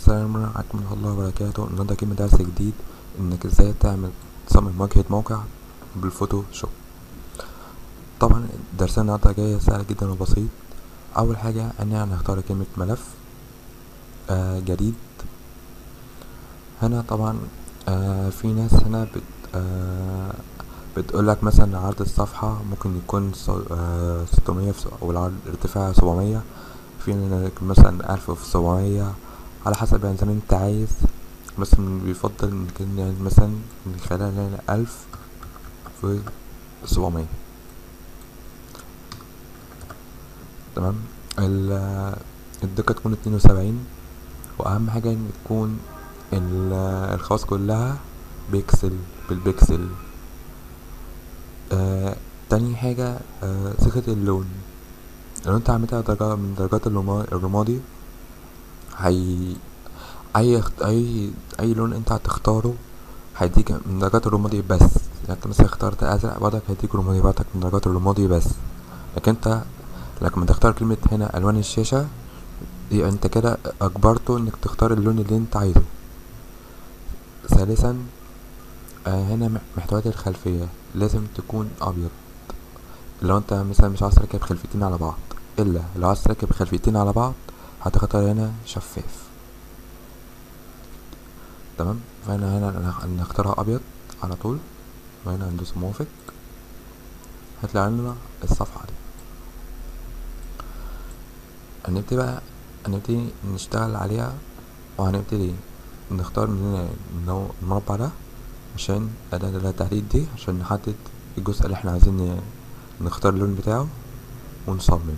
السلام عليكم ورحمة الله وبركاته النهاردة جاي درس جديد انك ازاي تعمل تصمم واجهة موقع بالفوتوشوب طبعا درسنا النهاردة جاي سهل جدا وبسيط اول حاجة انا هنختار كلمة ملف آه جديد هنا طبعا آه في ناس هنا بت آه بتقولك مثلا عرض الصفحة ممكن يكون ستمية والعرض ارتفاع سبعمية في مثلا ألف وفي سبعمية على حسب يعني زي ما انت عايز مثلا بيفضل انك يعني مثلا نخليها هنا ألف في سبعمية تمام الدقة تكون اتنين وسبعين وأهم حاجة ان تكون الخواص كلها بيكسل بالبيكسل آه تاني حاجة آه صيغة اللون لو انت عملتها درجة من درجات الرمادي هي اي اي اي لون انت هتختاره هيديك من درجات الرمادي بس يعني انت مثلا اخترت ازرق برضك هيديك الرمادي برضك من درجات الرمادي بس لكن انت لما تختار كلمة هنا الوان الشاشة يبقى انت كده اجبرته انك تختار اللون اللي انت عايزه ثالثا آه هنا محتويات الخلفية لازم تكون ابيض لو انت مثلا مش عايز تركب خلفيتين على بعض الا لو عايز تركب خلفيتين على بعض هتختار هنا شفاف تمام فهنا هنا هنختارها ابيض على طول وهنا هندوس موافق هتلاقي لنا الصفحة دي هنبتدي بقى هنبتدي نشتغل عليها وهنبتدي نختار من هنا المربع ده عشان أداة التحديد دي عشان نحدد الجزء اللي احنا عايزين نختار اللون بتاعه ونصمم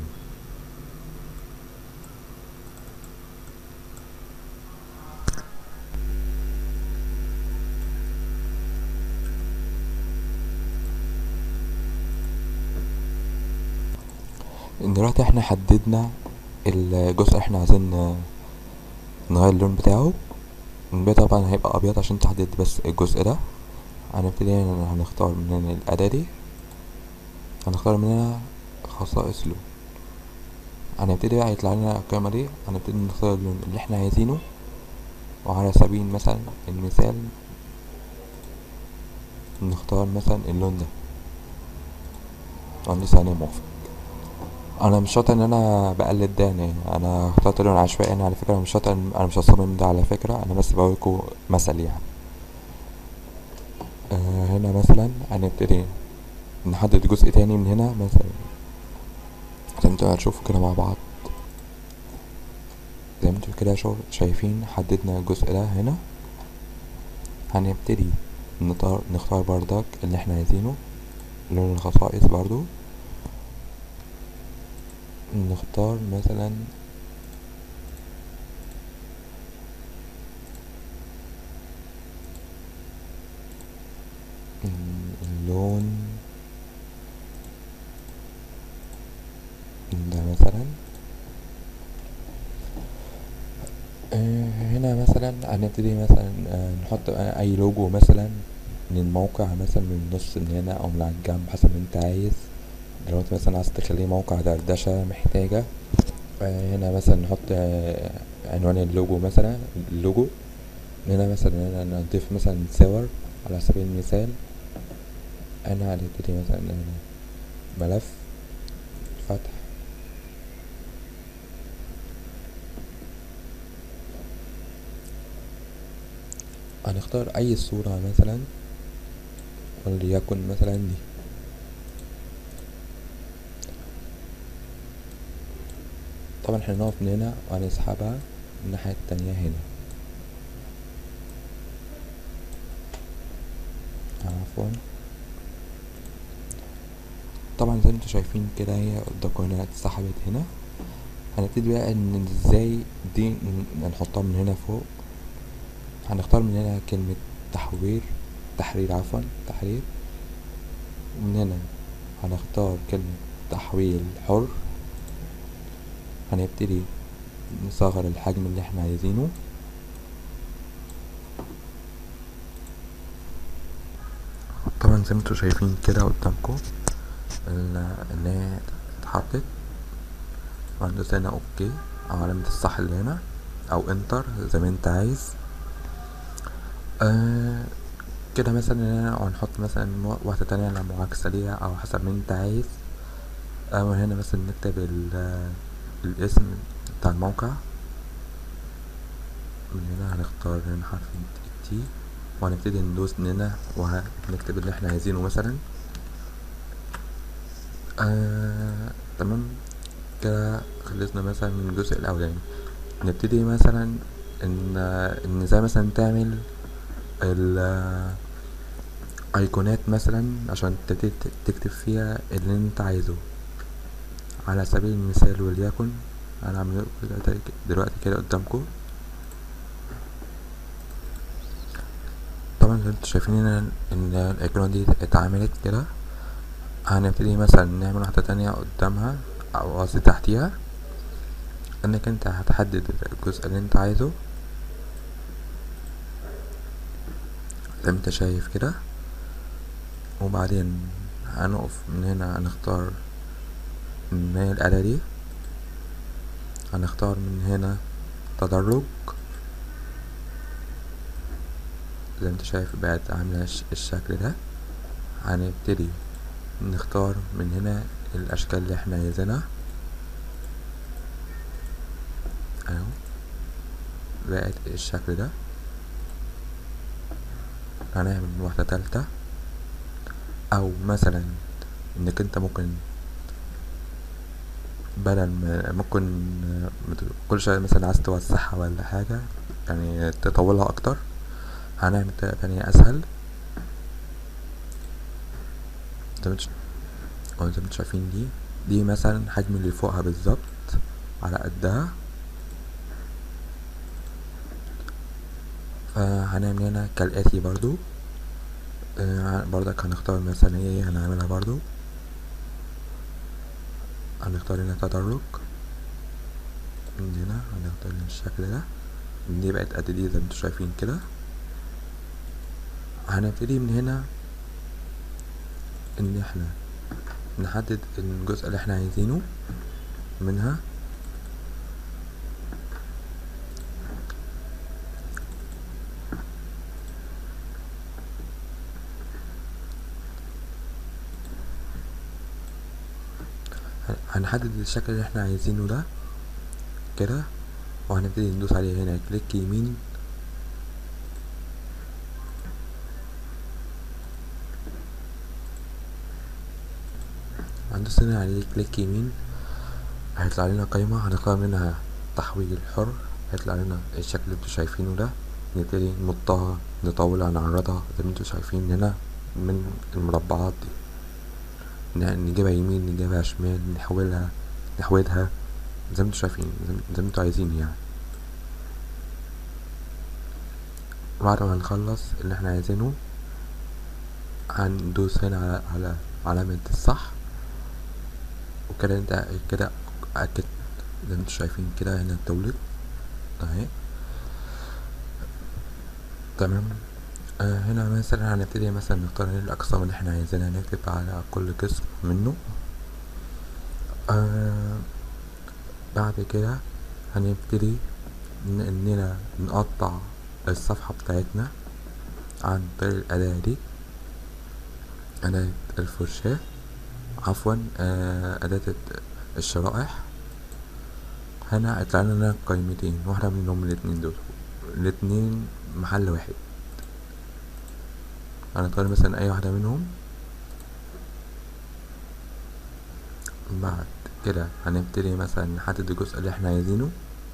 دلوقتي احنا حددنا الجزء اللي احنا عايزين نغير اللون بتاعه الباقي طبعا هيبقى ابيض عشان تحدد بس الجزء ده هنبتدي هنختار من هنا الاداة دي هنختار من هنا خصائص لون هنبتدي بقى يطلع لنا القائمة دي هنبتدي نختار اللون اللي احنا عايزينه وعلى سبيل مثلا المثال نختار مثلا اللون ده وندوس عليه موافق انا مش شرط ان انا بقلد ده يعني انا اخترت لون عشوائي انا على فكره مش شرط انا مش هصمم ده على فكره انا بس بوريكم مثل يعني آه هنا مثلا هنبتدي نحدد جزء تاني من هنا مثلا زي ما انتوا هتشوفوا كده مع بعض زي ما انتوا كده شايفين حددنا الجزء ده هنا هنبتدي نختار نختار بردك اللي احنا عايزينه لون الخصائص برضو نختار مثلا اللون ده مثلا هنا مثلا هنبتدي مثلا نحط اي لوجو مثلا من الموقع مثلا من النص من هنا او من على الجنب حسب ما انت عايز لو انت مثلا عايز تخليه موقع دردشة محتاجة هنا مثلا نحط عنوان اللوجو مثلا اللوجو هنا مثلا هنا نضيف مثلا صور على سبيل المثال انا هنبتدي مثلا ملف فتح هنختار اي صورة مثلا وليكن مثلا دي طبعا احنا هنقف من هنا وهنسحبها الناحية التانية هنا عفوا طبعا زي ما انتوا شايفين كده هي قدامكم هنا اتسحبت هنا هنبتدي بقى ان ازاي دي نحطها من هنا فوق هنختار من هنا كلمة تحوير تحرير عفوا تحرير من هنا هنختار كلمة تحويل حر هنبتدي نصغر الحجم اللي احنا عايزينه طبعا زي ما انتوا شايفين كده قدامكم ان هي اتحطت وهندوس هنا اوكي او علامة الصح اللي هنا او انتر زي ما انت عايز آه كده مثلا او هنحط مثلا واحدة تانية على معاكسة ليها او حسب ما انت عايز او هنا مثلا نكتب الاسم بتاع الموقع من هنا هنختار هنا حرف التي وهنبتدي ندوس هنا وهنكتب اللي احنا عايزينه مثلا آه تمام كده خلصنا مثلا من الجزء الاولاني نبتدي مثلا ان ان ازاي مثلا تعمل ال ايقونات مثلا عشان تبتدي تكتب فيها اللي انت عايزه على سبيل المثال وليكن انا عامل دلوقتي كده قدامكم طبعا زي انتوا شايفين هنا ان الايقونة دي اتعملت كده هنبتدي مثلا نعمل واحدة تانية قدامها او قصدي تحتيها انك انت هتحدد الجزء اللي انت عايزه زي ما انت شايف كده وبعدين هنقف من هنا هنختار من هي الآلة دي هنختار من هنا تدرج زي ما انت شايف بقت عاملة الشكل ده هنبتدي نختار من هنا الأشكال اللي احنا عايزينها اهو بقت الشكل ده هنعمل واحدة تالتة او مثلا انك انت ممكن بدل ما ممكن كل شوية مثلا عايز توسعها ولا حاجة يعني تطولها اكتر هنعمل طريقة تانية اسهل زي ما انتوا شايفين دي دي مثلا حجم اللي فوقها بالظبط على قدها فهنعمل هنا كالآتي برضو آه برضك هنختار مثلا هي هنعملها برضو هنختار هنا تدرج من هنا هنختار هنا الشكل ده دي بقت قد دي زي ما انتوا شايفين كده هنبتدي من هنا ان احنا نحدد الجزء اللي احنا عايزينه منها هنحدد الشكل اللي احنا عايزينه ده كده وهنبتدي ندوس عليه هنا كليك يمين هندوس هنا عليه كليك يمين هيطلع لنا قايمة هنختار منها تحويل الحر هيطلع لنا الشكل اللي انتوا شايفينه ده نبتدي نمطها نطولها نعرضها زي ما انتوا شايفين هنا من المربعات دي نجيبها يمين نجيبها شمال نحولها نحودها زي ما انتوا شايفين زي ما انتوا عايزين يعني بعد ما نخلص اللي احنا عايزينه هندوس هنا على على علامة الصح وكده انت كده اكد زي ما انتوا شايفين كده هنا التولد اهي تمام آه هنا مثلا هنبتدي مثلا نختار الأقسام اللي احنا عايزينها نكتب على كل قسم منه آه بعد كده هنبتدي اننا نقطع الصفحة بتاعتنا عن طريق الأداة دي أداة الفرشاة عفوا آه أداة الشرائح هنا هيطلع لنا قائمتين واحدة منهم الاتنين دول الاتنين محل واحد هنختار مثلا اي واحدة منهم بعد كده هنبتدي مثلا نحدد الجزء اللي احنا عايزينه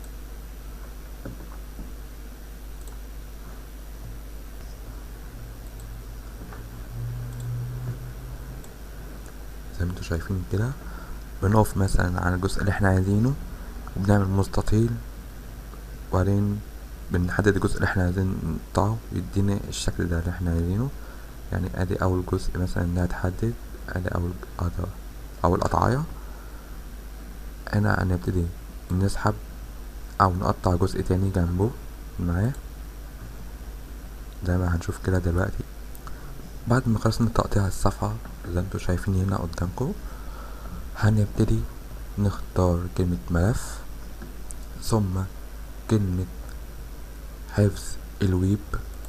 زي ما انتوا شايفين كده بنقف مثلا على الجزء اللي احنا عايزينه وبنعمل مستطيل وبعدين بنحدد الجزء اللي احنا عايزين نقطعه يدينا الشكل ده اللي احنا عايزينه يعني ادي اول جزء مثلا انها تحدد ادي اول اول قطعية هنا هنبتدي نسحب او نقطع جزء تاني جنبه معاه زي ما هنشوف كده دلوقتي بعد ما خلصنا تقطيع الصفحة زي انتوا شايفين هنا قدامكم هنبتدي نختار كلمة ملف ثم كلمة حفظ الويب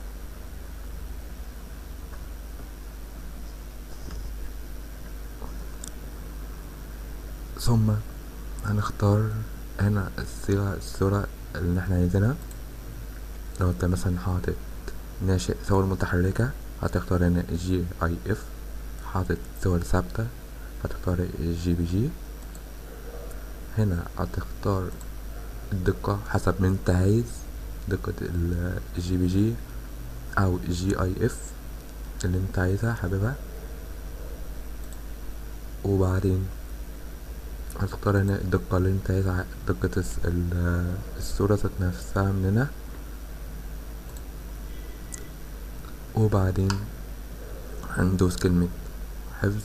ثم هنختار هنا الصيغة الصورة اللي احنا عايزينها لو انت مثلا حاطط ناشئ صور متحركة هتختار هنا جي اي اف حاطط صور ثابتة هتختار جي بي جي هنا هتختار الدقة حسب ما انت عايز دقة الجي بي جي او جي اي اف اللي انت عايزها حاببها وبعدين هتختار هنا الدقة اللي انت عايزها دقة الس- ال- الصورة ذات نفسها من هنا وبعدين هندوس كلمة حفظ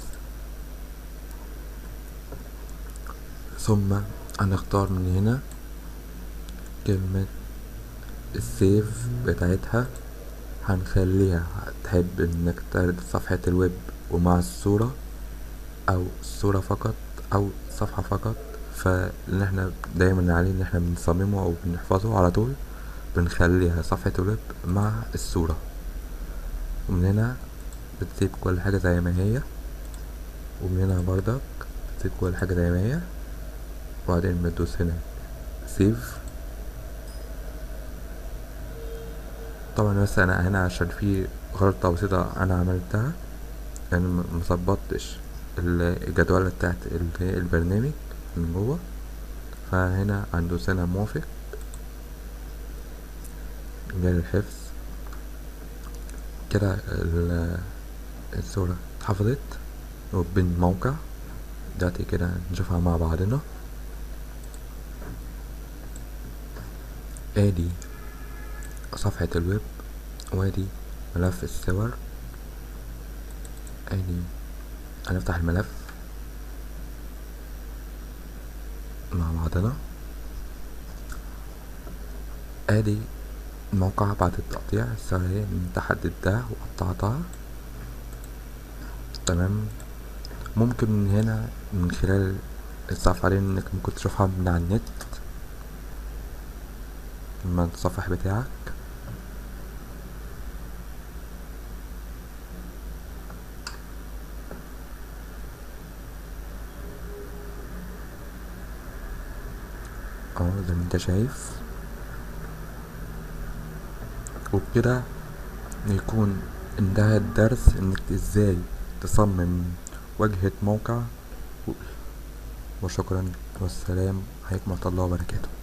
ثم هنختار من هنا كلمة السيف بتاعتها هنخليها تحب انك تعرض صفحة الويب ومع الصورة او الصورة فقط او صفحة فقط فاللي احنا دايما عليه ان احنا بنصممه او بنحفظه على طول بنخليها صفحة الويب مع الصورة ومن هنا بتسيب كل حاجة زي ما هي ومن هنا برضك بتسيب كل حاجة زي ما هي وبعدين بتدوس هنا سيف طبعا بس انا هنا عشان في غلطة بسيطة انا عملتها يعني م- مظبطتش ال- الجدولة بتاعت ال- البرنامج من جوه فهنا هندوس هنا موافق جاري الحفظ كده ال- الصورة اتحفظت وبين موقع دلوقتي كده نشوفها مع بعضنا ادي صفحة الويب وادي ملف الصور ادي هنفتح الملف مع بعضنا ادي الموقع بعد التقطيع الصور اهي انت حددتها وقطعتها تمام ممكن من هنا من خلال الصفحة دي انك ممكن تشوفها من على النت من التصفح بتاعك اه زي ما انت شايف وبكده يكون انتهى الدرس انك ازاي تصمم واجهة موقع و- وشكرا والسلام عليكم ورحمة الله وبركاته